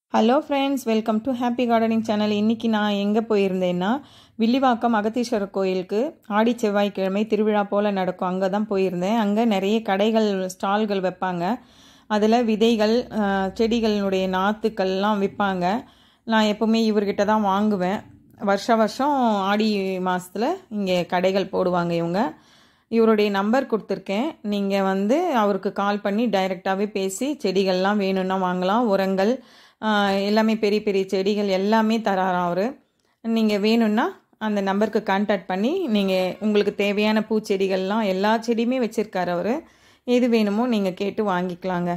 hello friends welcome to happy gardening channel இன்றைக்கி நான் எங்கே போயிருந்தேன்னா வில்லிவாக்கம் அகத்தீஸ்வரர் கோயிலுக்கு ஆடி செவ்வாய்க்கிழமை திருவிழா போல் நடக்கும் அங்கே தான் போயிருந்தேன் அங்கே நிறைய கடைகள் ஸ்டால்கள் வைப்பாங்க அதில் விதைகள் அஹ், செடிகளினுடைய நாற்றுக்கள்லாம் விற்பாங்க நான் எப்போவுமே இவர்கிட்ட தான் வாங்குவேன் வருஷ வருஷம் ஆடி மாதத்தில் இங்கே கடைகள் போடுவாங்க இவங்க இவருடைய நம்பர் கொடுத்துருக்கேன் நீங்கள் வந்து அவருக்கு கால் பண்ணி டைரெக்டாகவே பேசி செடிகள்லாம் வேணும்னா வாங்கலாம் உரங்கள் ஆஹ், எல்லாமே பெரிய பெரிய செடிகள் எல்லாமே தராராம் அவர் நீங்கள் வேணும்னா அந்த நம்பருக்கு கான்டாக்ட் பண்ணி நீங்கள் உங்களுக்கு தேவையான பூச்செடிகள்லாம் எல்லா செடியுமே வச்சுருக்காரு அவர் எது வேணுமோ நீங்கள் கேட்டு வாங்கிக்கலாங்க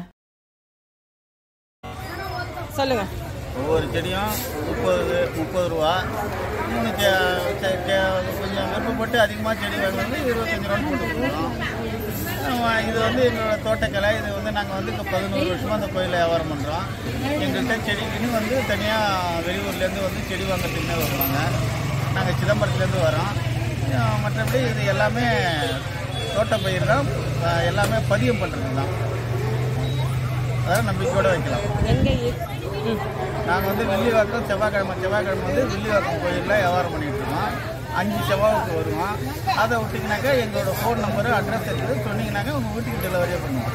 சொல்லுங்கள் ஒவ்வொரு செடியும் முப்பது முப்பது ரூபா இன்னும் கே- கே- கே- கொஞ்சம் விருப்பப்பட்டு அதிகமாக செடி வாங்குறது இருபத்தஞ்சி ரூபான்னு போட்டு கொடுக்குறோம் ஆமா, இது வந்து எங்களோட தோட்டக்கலை இது வந்து நாங்கள் வந்து இப்போ பதினோரு வருஷமாக அந்த கோயிலில் வியாபாரம் பண்ணுறோம் எங்கள்கிட்ட செடிக்குன்னு வந்து தனியாக வெளியூர்லேருந்து வந்து செடி வாங்குறதுக்குன்னே வருவாங்க நாங்கள் சிதம்பரத்துலேருந்து வரோம் ஆஹ் மற்றபடி இது எல்லாமே தோட்டப்பயிர் தான் ஆஹ் எல்லாமே பதியம் பண்ணுறது தான் அதாவது நம்பிக்கையோடு வைக்கலாம் எங்கே நாங்கள் வந்து வில்லிவாக்கம் செவ்வாய்க்கிழமை செவ்வாய்க்கிழமை வந்து வில்லிவாக்கம் கோயிலில் வியாபாரம் பண்ணிட்டு இருக்கோம் அஞ்சு செவ்வாய்க்கு வருவோம் அதை விட்டிங்கனாக்கா எங்களோட ஃபோன் நம்பரு அட்ரஸ் இருக்குது சொன்னீங்கன்னாக்கா உங்கள் வீட்டுக்கு டெலிவரியே பண்ணுவோம்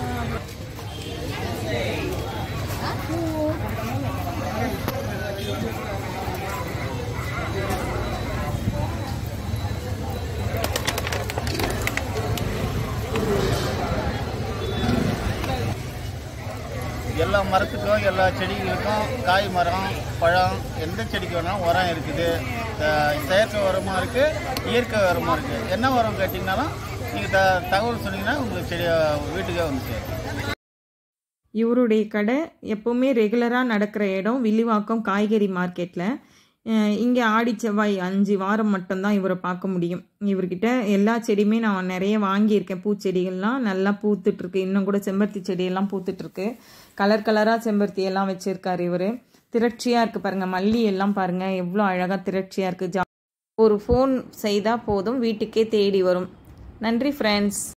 எல்லா மரத்துக்கும் எல்லா செடிகளுக்கும் காய் மரம் பழம் எந்த செடிக்கு வேணாலும் உரம் இருக்குது அஹ் செயற்கை உரமும் இருக்குது இயற்கை உரமும் இருக்குது என்ன உரம் கேட்டிங்கனாலும் நீங்கள் த தகவல் சொன்னீங்கன்னா உங்களுக்கு செடி வீட்டுக்கே வந்து சேரும் இவருடைய கடை எப்போவுமே ரெகுலராக நடக்கிற இடம் வில்லிவாக்கம் காய்கறி மார்க்கெட்டில் இங்கே ஆடி செவ்வாய் அஞ்சு வாரம் மட்டும்தான் இவரை பார்க்க முடியும் இவர்கிட்ட எல்லா செடியுமே நான் நிறைய வாங்கியிருக்கேன் பூச்செடிகள்லாம் நல்லா பூத்துட்ருக்கு இன்னும் கூட செம்பருத்தி செடியெல்லாம் பூத்துட்ருக்கு கலர் கலராக செம்பருத்தி எல்லாம் வச்சுருக்காரு இவர் திரட்சியாக இருக்குது பாருங்கள் மல்லி எல்லாம் பாருங்கள் எவ்வளோ அழகாக திரட்சியாக இருக்குது ஜா ஒரு ஃபோன் செய்தால் போதும் வீட்டுக்கே தேடி வரும் நன்றி ஃப்ரெண்ட்ஸ்